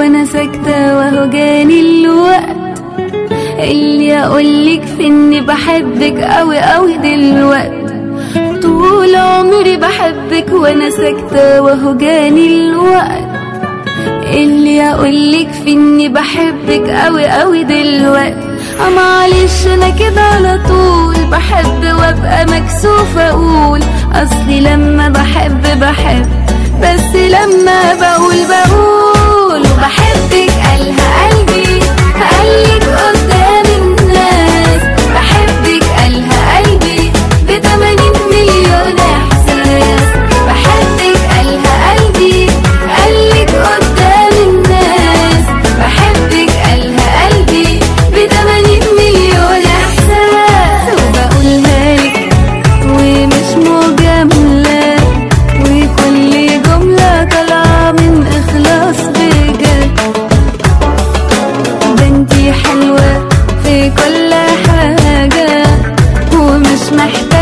وانا ساكتة وهو جاني الوقت اللي اقولك في اني بحبك قوي قوي دلوقت طول عمري بحبك وانا ساكتة وهو جاني الوقت اللي اقولك في اني بحبك قوي قوي دلوقتي اه معلش انا كده على طول بحب وابقى مكسوفة اقول اصلي لما بحب بحب بس لما بقول بقول وبحبك قالها قلبي قالك قدام الناس بحبك قالها قلبي بتمانين مليون احساس بحبك قالها قلبي قالك قدام الناس بحبك قالها قلبي بتمانين مليون احساس وبقولها لك ومش مجاملة وكل جملة طالعة من إخلاص بجد بنتي حلوة في كل حاجة ومش محتاجة